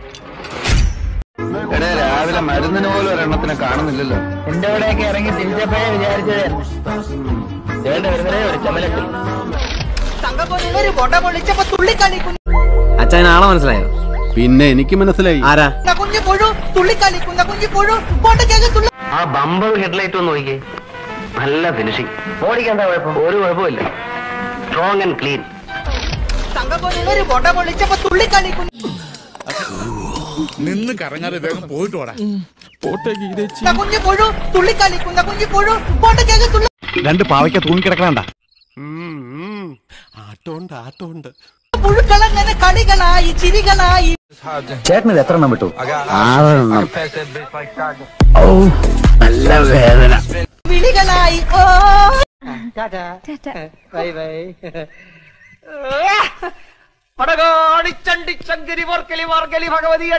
എടേ രാവിലെ മരുന്നിന് പോലും ഒരെണ്ണത്തിനെ കാണുന്നില്ലല്ലോ എന്റെ കൂടെയൊക്കെ ഇറങ്ങി തിരിച്ചപ്പോഴേ വിചാരിച്ചത് വേണ്ട വരുന്നതേ ഒരു ചമലത്തിൽ തങ്കപ്പൊന്നൊരു കൊട പൊളിച്ചപ്പോ തുള്ളിക്കളിക്കുന്ന അച്ഛൻ ആളെ മനസ്സിലായോ പിന്നെ എനിക്ക് മനസ്സിലായി ആരാ കുഞ്ഞു പുഴു തുള്ളിക്കളിക്കുന്ന കുഞ്ഞു പുഴു കൊണ്ടക്കേക്ക് തുള്ളി ആ ബമ്പർ ഹെഡ്ലൈറ്റ് ഒന്ന് നോക്കിയേ നല്ല ഫിനിഷിംഗ് ബോഡിക്ക് എന്താ കുഴപ്പം ഒരു കുഴപ്പമില്ല സ്ട്രോങ് ആൻഡ് ക്ലീൻ തങ്കപ്പൊന്നൊരു കൊട പൊളിച്ചപ്പോ തുള്ളിക്കളിക്കുന്ന നിന്ന് കറങ്ങാതെ വേഗം പോയിട്ട് വാടാ കുഞ്ഞു പുഴു തുള്ളിക്കളിക്കുന്ന കുഞ്ഞു പുഴു കൊണ്ടക്കേക്ക് തുള്ളി രണ്ട് പാവയ്ക്ക തൂങ്ങിക്കിടക്കണണ്ട പുഴുക്കളങ്ങനെ കളികളായി ചിരികളായി ചേട്ടന് ഇത് എത്ര എണ്ണം വിട്ടു ആറെണ്ണം ഓ നല്ല വേദന വിളികളായി ഓ പടകാടി ചണ്ടി ചങ്കരി വർക്കലി വർക്കലി ഭഗവതി